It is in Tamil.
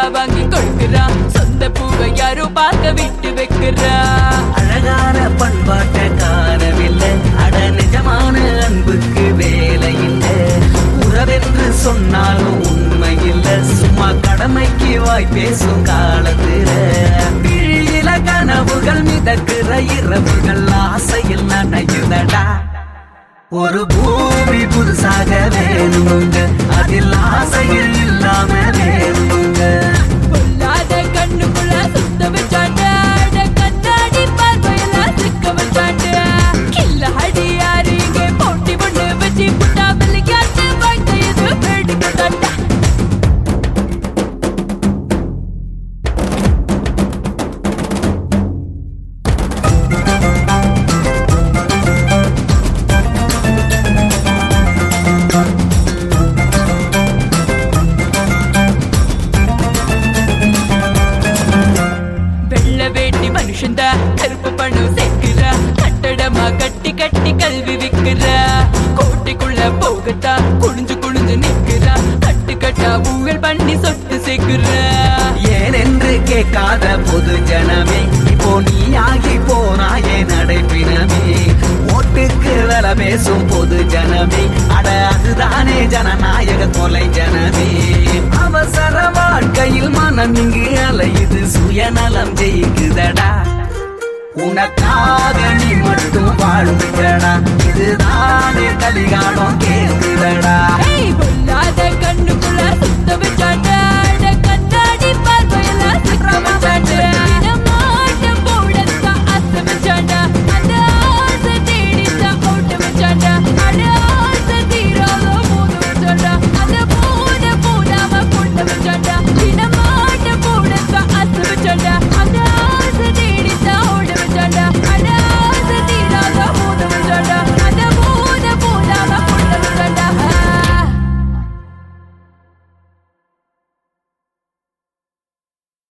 வாங்கி கொடுக்குறான் சொந்த பூவை யாரும் பார்க்க விட்டு வைக்கிறா அழகான பண்பாட்டை காணவில்லை அட நிஜமான அன்புக்கு வேலை இல்லை உறவென்று சொன்னாலும் உண்மை இல்லை சும்மா கடமைக்கு வாய் பேசும் காலத்துல விழியில கனவுகள் மிதக்குற இரவுகள் ஆசையில் நனையுதடா ஒரு பூமி புதுசாக வேணுங்க அதில் ஆசைகள் இல்லாம வேணுங்க பொல்லாத கண்ணுக்குள்ள சுத்த வச்சாண்ட அட கண்ணாடி பார்வையில சிக்க வச்சாண்ட கில்ல அடி யாரு இங்கே போட்டி பொண்ணு வச்சு புட்டா விளையாட்டு வாழ்க்கை இது வேடிக்கை வெள்ள வேட்டி மனுஷன்தா கருப்பு பணம் சேர்க்கிறா கட்டடமா கட்டி கட்டி கல்வி விக்கிறா கோட்டைக்குள்ள போகத்தா குனிஞ்சு குனிஞ்சு நிக்கிறா கட்டு கட்டா ஊழல் பண்ணி சொத்து சேர்க்கிறா ஏனென்று கேட்காத பொது ஜனமே இப்போ நீ ஆகி போனாயே நடைப்பினமே ஓட்டுக்கு வேல பேசும் பொது ஜனமே அட அதுதானே ஜனநாயக கொலை ஜனமே அவசர வாழ்க்கையில் மனம் இங்கு அலையுது சுயநலம் ஜெயிக்குதடா உனக்காக நீ மட்டும் வாழ்ந்துடா இதுதானே கலிகாலம் கேட்குதடா ஏய், பொல்லாத கண்ணுக்குள்ள சுத்த வச்சாண்டா